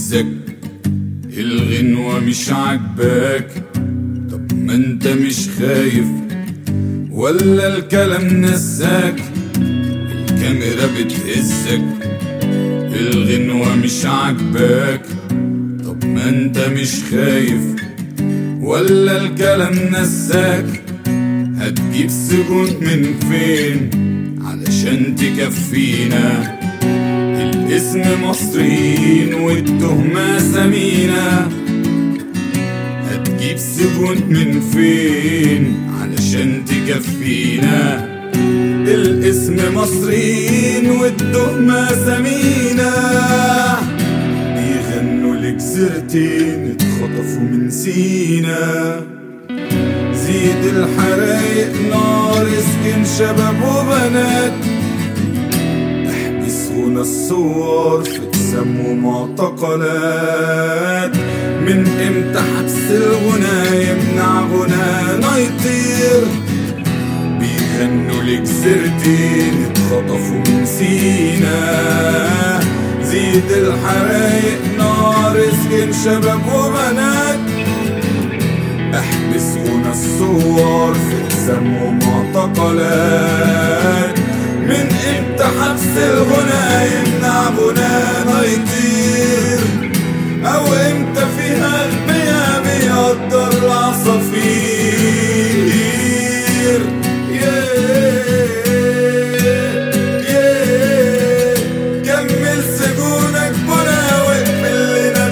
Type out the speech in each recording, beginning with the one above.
بتهزك الغنوة مش عاجباك طب ما انت مش خايف ولا الكلام نساك الكاميرا بتهزك الغنوة مش عاجباك طب ما انت مش خايف ولا الكلام نساك هتجيب سجون من فين علشان تكفينا الاسم مصريين والتهمة سمينة هتجيب سجون من فين علشان تكفينا الاسم مصريين والتهمة سمينة بيغنوا لك زرتين اتخطفوا من سينا زيد الحرايق نار اسكن شباب وبنات احبس غنى الصور في اقسام ومعتقلات من امتى حبس الغنى يمنع غنانا يطير بيغنوا لك زرتين اتخطفوا من سينا زيد الحرايق نار اسكن شباب وبنات احبس غنى الصور في اقسام ومعتقلات من امتى حبس الغنى يمنع غنانا يطير او امتى فيها اغبياء بيقدر العصافير كمل سجونك بنا واقفل لنا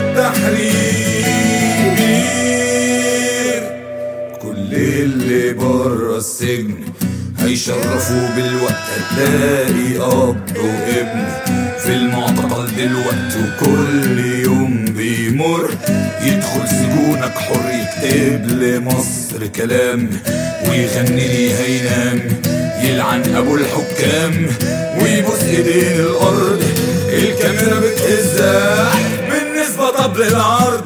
التحرير كل اللي بره السجن هيشرفوا بالوقت هتلاقي اب وابن في المعتقل دلوقتي وكل يوم بيمر يدخل سجونك حر يكتب لمصر كلام ويغني لي هينام يلعن ابو الحكام ويبوس ايدين الارض الكاميرا بتهزها بالنسبه طب للعرض